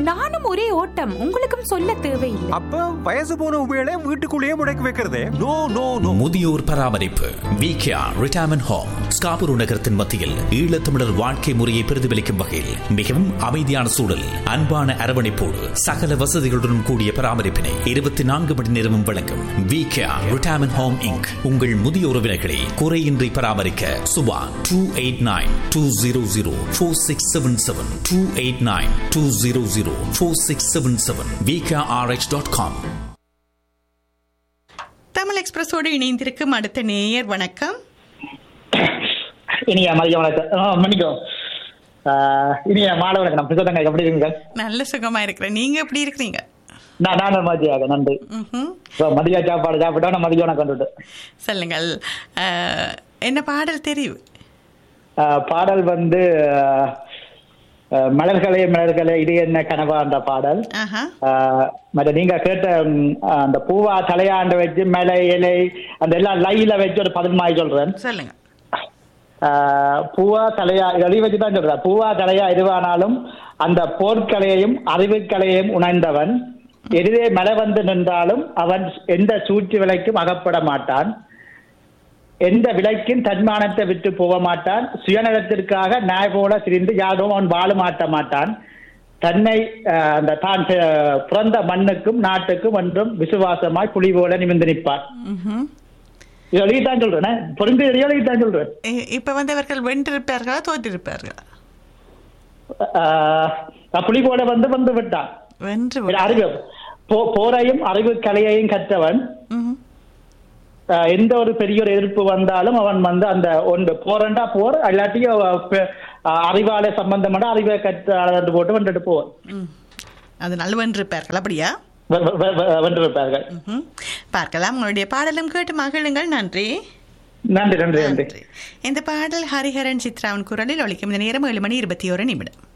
நானும் ஒரே ஓட்டம் உங்களுக்கும் சொல்ல தேவையில்லை அப்ப வயசு போன உபயோக வீட்டுக்குள்ளேயே முடக்கி வைக்கிறதே நோ நோ நோ முதியோர் பராமரிப்பு விகேஆர் ரிட்டையர்மெண்ட் ஹோம் ஸ்காபுரு நகரத்தின் மத்தியில் ஈழத்தமிழர் வாழ்க்கை முறையை பிரதிபலிக்கும் வகையில் மிகவும் அமைதியான சூழல் அன்பான அரவணைப்போடு சகல வசதிகளுடன் கூடிய பராமரிப்பினை இருபத்தி நான்கு மணி நேரமும் வழங்கும் விகேஆர் ரிட்டையர்மெண்ட் ஹோம் இங்க் உங்கள் முதிய உறவினர்களை குறையின்றி பராமரிக்க Subha two eight nine two zero zero four six seven seven two eight nine two zero zero four six seven seven VKRH dot com Tamil எக்ஸ்பிரஸோடு இணைந்திருக்கும் அடுத்த நேயர் வணக்கம் இனிய மதிய வணக்கம் ஆ, மன்னிக்கவும் ஆ, இனிய மாலை வணக்கம் நம்ம பிசோதங்க எப்படி இருக்கீங்க நல்ல சுகமா இருக்கிறேன் நீங்க எப்படி இருக்கிறீங்க நான் நான் மதியாக நன்றி ம்ஹும். இப்போ மதிய சாப்பாடு சாப்பிட்டோம் நான் மதிய வணக்கம் கொண்டுட்டு சொல்லுங்கள் அஹ், என்ன பாடல் தெரியும் ஆ, பாடல் வந்து ஆ, மலர்களே மலர்களே இது என்ன கனவா அந்த பாடல் ஆஹா ஆ, மற்ற நீங்க கேட்ட ம், அந்த பூவா தலையாண்ட வச்சு மலை இலை அந்த எல்லாம் லைல வச்சு ஒரு பதில் மாதிரி சொல்றேன் சொல்லுங்க ஆஹ் பூவா தலையா எழுதி வச்சு தான் சொல்றேன் பூவா தலையா எதுவானாலும் அந்த போர்க்கலையையும் அறிவுக்கலையையும் உணர்ந்தவன் எதிரே மலை வந்து நின்றாலும் அவன் எந்த சூழ்ச்சி விலைக்கும் அகப்பட மாட்டான் எந்த விலைக்கும் தன்மானத்தை விட்டு போக மாட்டான் சுயநலத்திற்காக நாய் போல திரிந்து யாரும் அவன் வாழ மாட்ட மாட்டான் தன்னை ஆஹ், அந்த தான் செ- பிறந்த மண்ணுக்கும் நாட்டுக்கும் என்றும் விசுவாசமாய் புலி போல நிமிர்ந்து நிற்பான் ம்ஹும். இது எழுதித்தான் சொல்றேன் பொருந்து எழுதித்தான் சொல்றேன் இ- இப்ப வந்து அவர்கள் வென்றிருப்பார்களா தோற்றிருப்பார்களா ஆஹ் புலி போல வந்து வந்து விட்டான் வென்று ஒரு அறிவு போ- போரையும் அறிவு கலையையும் கற்றவன் ம்ஹும். ஆஹ் எந்த ஒரு பெரிய ஒரு எதிர்ப்பு வந்தாலும் அவன் வந்து அந்த ஒன்று போரண்டா போர் இல்லாட்டியும் அவ பெ- ஆஹ் அறிவால சம்பந்தமான அறிவை கற்று போட்டு வந்துட்டு போவான் ம். அதனால் வென்றிருப்பார்கள் அப்படியா வெ- வெ- வெ- வெ- வென்று வைப்பார்கள் ம்ஹும். பார்க்கலாம் உங்களுடைய பாடலும் கேட்டு மகிழுங்கள் நன்றி நன்றி நன்றி நன்றி நன்றி இந்த பாடல் ஹரிஹரன் சித்ராவின் குரலில் ஒழிக்கும் இந்த நேரம் ஏழு மணி இருபத்தி ஒரு நிமிடம்